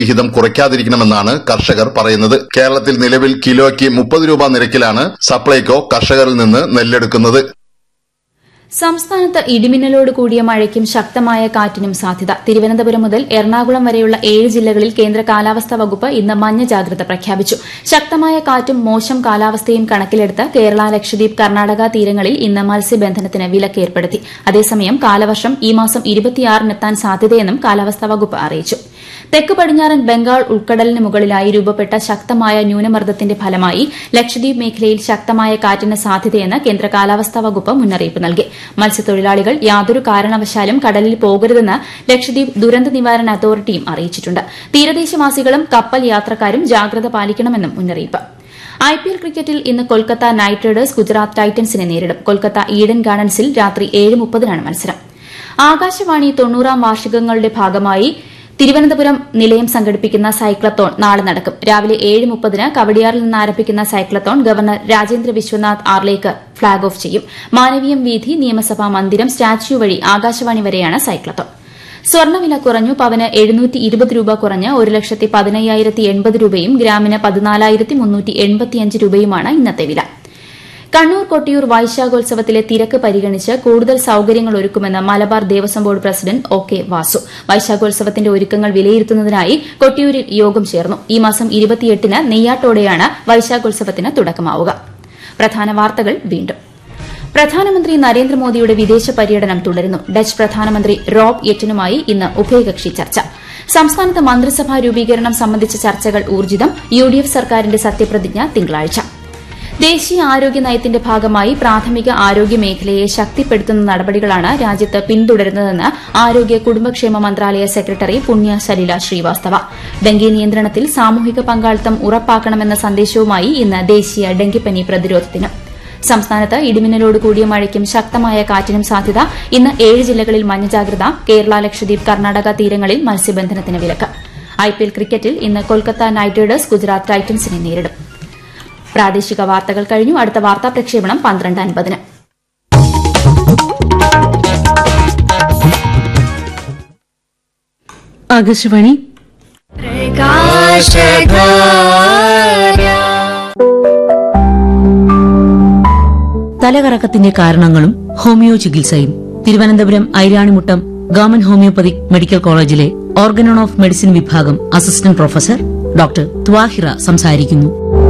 വിഹിതം കുറയ്ക്കാതിരിക്കണമെന്നാണ് കർഷകർ പറയുന്നത് കേരളത്തിൽ നിലവിൽ കിലോയ്ക്ക് മുപ്പത് രൂപ നിരക്കിലാണ് സപ്ലൈകോ കർഷകരിൽ നിന്ന് നെല്ലെടുക്കുന്നത് സംസ്ഥാനത്ത് ഇടിമിന്നലോട് കൂടിയ മഴയ്ക്കും ശക്തമായ കാറ്റിനും സാധ്യത തിരുവനന്തപുരം മുതൽ എറണാകുളം വരെയുള്ള ഏഴ് ജില്ലകളിൽ കേന്ദ്ര കാലാവസ്ഥാ വകുപ്പ് ഇന്ന് മഞ്ഞ ജാഗ്രത പ്രഖ്യാപിച്ചു ശക്തമായ കാറ്റും മോശം കാലാവസ്ഥയും കണക്കിലെടുത്ത് കേരള ലക്ഷദ്വീപ് കർണാടക തീരങ്ങളിൽ ഇന്ന് മത്സ്യബന്ധനത്തിന് വിലക്ക് ഏർപ്പെടുത്തി അതേസമയം കാലവർഷം ഈ മാസം ഇരുപത്തിയാറിനെത്താൻ സാധ്യതയെന്നും കാലാവസ്ഥാ വകുപ്പ് അറിയിച്ചു തെക്ക് പടിഞ്ഞാറൻ ബംഗാൾ ഉൾക്കടലിന് മുകളിലായി രൂപപ്പെട്ട ശക്തമായ ന്യൂനമർദ്ദത്തിന്റെ ഫലമായി ലക്ഷദ്വീപ് മേഖലയിൽ ശക്തമായ കാറ്റിന് സാധ്യതയെന്ന് കേന്ദ്ര കാലാവസ്ഥാ വകുപ്പ് മുന്നറിയിപ്പ് നൽകി മത്സ്യത്തൊഴിലാളികൾ യാതൊരു കാരണവശാലും കടലിൽ പോകരുതെന്ന് ലക്ഷദ്വീപ് ദുരന്ത നിവാരണ അതോറിറ്റിയും അറിയിച്ചിട്ടുണ്ട് തീരദേശവാസികളും കപ്പൽ യാത്രക്കാരും ജാഗ്രത പാലിക്കണമെന്നും മുന്നറിയിപ്പ് ഐപിഎൽ ക്രിക്കറ്റിൽ ഇന്ന് കൊൽക്കത്ത നൈറ്റ് റൈഡേഴ്സ് ഗുജറാത്ത് ടൈറ്റൻസിനെ നേരിടും കൊൽക്കത്ത ഈഡൻ ഗാർഡൻസിൽ രാത്രി ഏഴ് മുപ്പതിനാണ് മത്സരം ആകാശവാണി തൊണ്ണൂറാം വാർഷികങ്ങളുടെ ഭാഗമായി തിരുവനന്തപുരം നിലയം സംഘടിപ്പിക്കുന്ന സൈക്ലത്തോൺ നാളെ നടക്കും രാവിലെ ഏഴ് മുപ്പതിന് കവടിയാറിൽ നിന്ന് ആരംഭിക്കുന്ന cyclathon governor Rajendra Vishwanath Arlekar flag off ചെയ്യും മാനവീയം വീഥി നിയമസഭാ മന്ദിരം സ്റ്റാച്യു വഴി ആകാശവാണി വരെയാണ് സൈക്ലത്തോൺ സ്വർണ്ണവില കുറഞ്ഞു പവന് എഴുന്നൂറ്റി ഇരുപത് രൂപ കുറഞ്ഞ് ഒരു ലക്ഷത്തി പതിനയ്യായിരത്തി എൺപത് രൂപയും ഗ്രാമിന് പതിനാലായിരത്തി മുന്നൂറ്റി എൺപത്തിയഞ്ച് രൂപയുമാണ് ഇന്നത്തെ വില കണ്ണൂർ കൊട്ടിയൂർ വൈശാഖോത്സവത്തിലെ തിരക്ക് പരിഗണിച്ച് കൂടുതൽ സൌകര്യങ്ങൾ ഒരുക്കുമെന്ന് Malabar Devaswom board president O K Vasu വൈശാഖോത്സവത്തിന്റെ ഒരുക്കങ്ങൾ വിലയിരുത്തുന്നതിനായി കൊട്ടിയൂരിൽ യോഗം ചേർന്നു ഈ മാസം ഇരുപത്തിയെട്ടിന് നെയ്യാട്ടോടെയാണ് വൈശാഖോത്സവത്തിന് തുടക്കമാവുക പ്രധാന വാർത്തകൾ വീണ്ടും പ്രധാനമന്ത്രി നരേന്ദ്രമോദിയുടെ വിദേശ പര്യടനം തുടരുന്നു ഡച്ച് പ്രധാനമന്ത്രി റോബ് യെറ്റനുമായി ഇന്ന് ഉഭയകക്ഷി ചർച്ച സംസ്ഥാനത്ത് മന്ത്രിസഭാ രൂപീകരണം സംബന്ധിച്ച ചർച്ചകൾ ഊർജിതം യുഡിഎഫ് സർക്കാരിന്റെ സത്യപ്രതിജ്ഞ തിങ്കളാഴ്ച ദേശീയ ആരോഗ്യ നയത്തിന്റെ ഭാഗമായി പ്രാഥമിക ആരോഗ്യ മേഖലയെ ശക്തിപ്പെടുത്തുന്ന നടപടികളാണ് രാജ്യത്ത് പിന്തുടരുന്നതെന്ന് ആരോഗ്യ കുടുംബക്ഷേമ മന്ത്രാലയ സെക്രട്ടറി പുണ്യ സലില ശ്രീവാസ്തവ ഡെങ്കി നിയന്ത്രണത്തിൽ സാമൂഹിക പങ്കാളിത്തം ഉറപ്പാക്കണമെന്ന സന്ദേശവുമായി ഇന്ന് ദേശീയ ഡെങ്കിപ്പനി പ്രതിരോധ ദിനം സംസ്ഥാനത്ത് ഇടിമിന്നലോട് കൂടിയ മഴയ്ക്കും ശക്തമായ കാറ്റിനും സാധ്യത ഇന്ന് ഏഴ് ജില്ലകളിൽ മഞ്ഞ ജാഗ്രത കേരള ലക്ഷദ്വീപ് കർണാടക തീരങ്ങളിൽ മത്സ്യബന്ധനത്തിന് വിലക്ക് ഐപിഎൽ ക്രിക്കറ്റിൽ ഇന്ന് കൊൽക്കത്ത നൈറ്റ് റൈഡേഴ്സ് ഗുജറാത്ത് ടൈറ്റൻസിനെ നേരിടും പ്രാദേശിക വാർത്തകൾ കഴിഞ്ഞു അടുത്ത വാർത്താ പ്രക്ഷേപണം പന്ത്രണ്ട് അൻപതിന് ആകാശവാണി തലകറക്കത്തിന്റെ കാരണങ്ങളും ഹോമിയോ ചികിത്സയും Thiruvananthapuram Airanimuttam government homeopathic medical കോളേജിലെ ഓർഗനോൺ ഓഫ് മെഡിസിൻ വിഭാഗം അസിസ്റ്റന്റ് പ്രൊഫസർ ഡോക്ടർ ത്വാഹിറ സംസാരിക്കുന്നു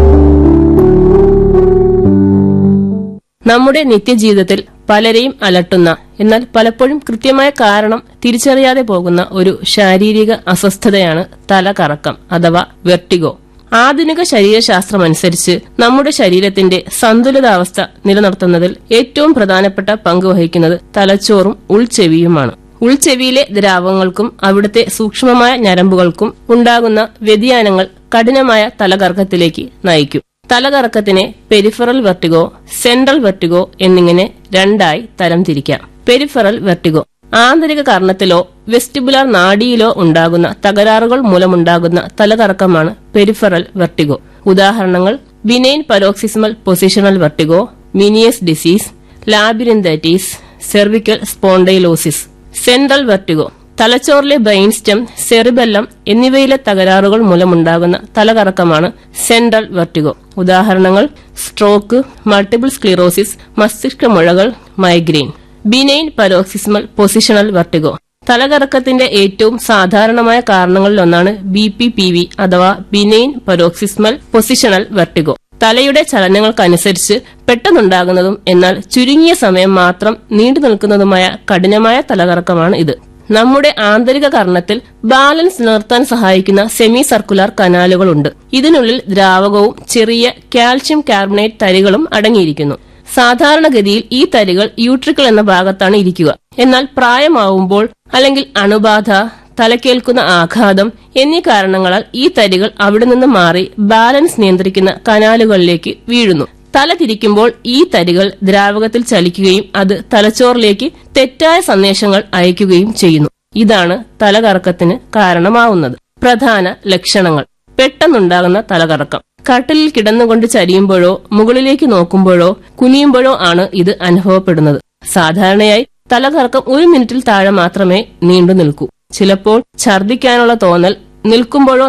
നമ്മുടെ നിത്യജീവിതത്തിൽ പലരെയും അലട്ടുന്ന എന്നാൽ പലപ്പോഴും കൃത്യമായ കാരണം തിരിച്ചറിയാതെ പോകുന്ന ഒരു ശാരീരിക അസ്വസ്ഥതയാണ് തലകറക്കം അഥവാ വെർട്ടിഗോ ആധുനിക ശരീരശാസ്ത്രമനുസരിച്ച് നമ്മുടെ ശരീരത്തിന്റെ സന്തുലിതാവസ്ഥ നിലനിർത്തുന്നതിൽ ഏറ്റവും പ്രധാനപ്പെട്ട പങ്ക് വഹിക്കുന്നത് തലച്ചോറും ഉൾച്ചെവിയുമാണ് ഉൾച്ചെവിയിലെ ദ്രാവകങ്ങൾക്കും അവിടുത്തെ സൂക്ഷ്മമായ ഞരമ്പുകൾക്കും ഉണ്ടാകുന്ന വ്യതിയാനങ്ങൾ കഠിനമായ തലകറക്കത്തിലേക്ക് നയിക്കും തലകറക്കത്തിനെ പെരിഫറൽ വെർട്ടിഗോ സെൻട്രൽ വെർട്ടിഗോ എന്നിങ്ങനെ രണ്ടായി തരംതിരിക്കാം പെരിഫറൽ വെർട്ടിഗോ ആന്തരിക കർണത്തിലോ വെസ്റ്റിബുലാർ നാഡിയിലോ ഉണ്ടാകുന്ന തകരാറുകൾ മൂലമുണ്ടാകുന്ന തലകറക്കമാണ് പെരിഫറൽ വെർട്ടിഗോ ഉദാഹരണങ്ങൾ benign paroxysmal positional vertigo Meniere's disease labyrinthitis cervical spondylosis central vertigo തലച്ചോറിലെ ബ്രെയിൻ സ്റ്റെം സെറിബെല്ലം എന്നിവയിലെ തകരാറുകൾ മൂലമുണ്ടാകുന്ന തലകറക്കമാണ് സെൻട്രൽ വെർട്ടിഗോ ഉദാഹരണങ്ങൾ സ്ട്രോക്ക് മൾട്ടിപ്പിൾ സ്ക്ലിറോസിസ് മസ്തിഷ്ക മുഴകൾ migraine benign paroxysmal positional vertigo തലകറക്കത്തിന്റെ ഏറ്റവും സാധാരണമായ കാരണങ്ങളിലൊന്നാണ് ബി പി പി വി അഥവാ ബിനൈൻ പരോക്സിസ്മൽ പൊസിഷണൽ വെർട്ടിഗോ തലയുടെ ചലനങ്ങൾക്കനുസരിച്ച് പെട്ടെന്നുണ്ടാകുന്നതും എന്നാൽ ചുരുങ്ങിയ സമയം മാത്രം നീണ്ടു നിൽക്കുന്നതുമായ കഠിനമായ തലകറക്കമാണ് ഇത് നമ്മുടെ ആന്തരിക കർണത്തിൽ ബാലൻസ് നിലനിർത്താൻ സഹായിക്കുന്ന സെമി സർക്കുലർ കനാലുകളുണ്ട് ഇതിനുള്ളിൽ ദ്രാവകവും ചെറിയ കാൽഷ്യം കാർബണേറ്റ് തരികളും അടങ്ങിയിരിക്കുന്നു സാധാരണഗതിയിൽ ഈ തരികൾ യൂട്രിക്കിൾ എന്ന ഭാഗത്താണ് ഇരിക്കുക എന്നാൽ പ്രായമാവുമ്പോൾ അല്ലെങ്കിൽ അണുബാധ തലക്കേൽക്കുന്ന ആഘാതം എന്നീ കാരണങ്ങളാൽ ഈ തരികൾ അവിടെ നിന്ന് മാറി ബാലൻസ് നിയന്ത്രിക്കുന്ന കനാലുകളിലേക്ക് വീഴുന്നു തല തിരിക്കുമ്പോൾ ഈ തരികൾ ദ്രാവകത്തിൽ ചലിക്കുകയും അത് തലച്ചോറിലേക്ക് തെറ്റായ സന്ദേശങ്ങൾ അയക്കുകയും ചെയ്യുന്നു ഇതാണ് തലകറക്കത്തിന് കാരണമാവുന്നത് പ്രധാന ലക്ഷണങ്ങൾ പെട്ടെന്നുണ്ടാകുന്ന തലകറക്കം കട്ടിലിൽ കിടന്നുകൊണ്ട് ചരിയുമ്പോഴോ മുകളിലേക്ക് നോക്കുമ്പോഴോ കുനിയുമ്പോഴോ ആണ് ഇത് അനുഭവപ്പെടുന്നത് സാധാരണയായി തലകറക്കം ഒരു മിനിറ്റിൽ താഴെ മാത്രമേ നീണ്ടു നിൽക്കൂ ചിലപ്പോൾ ഛർദ്ദിക്കാനുള്ള തോന്നൽ നിൽക്കുമ്പോഴോ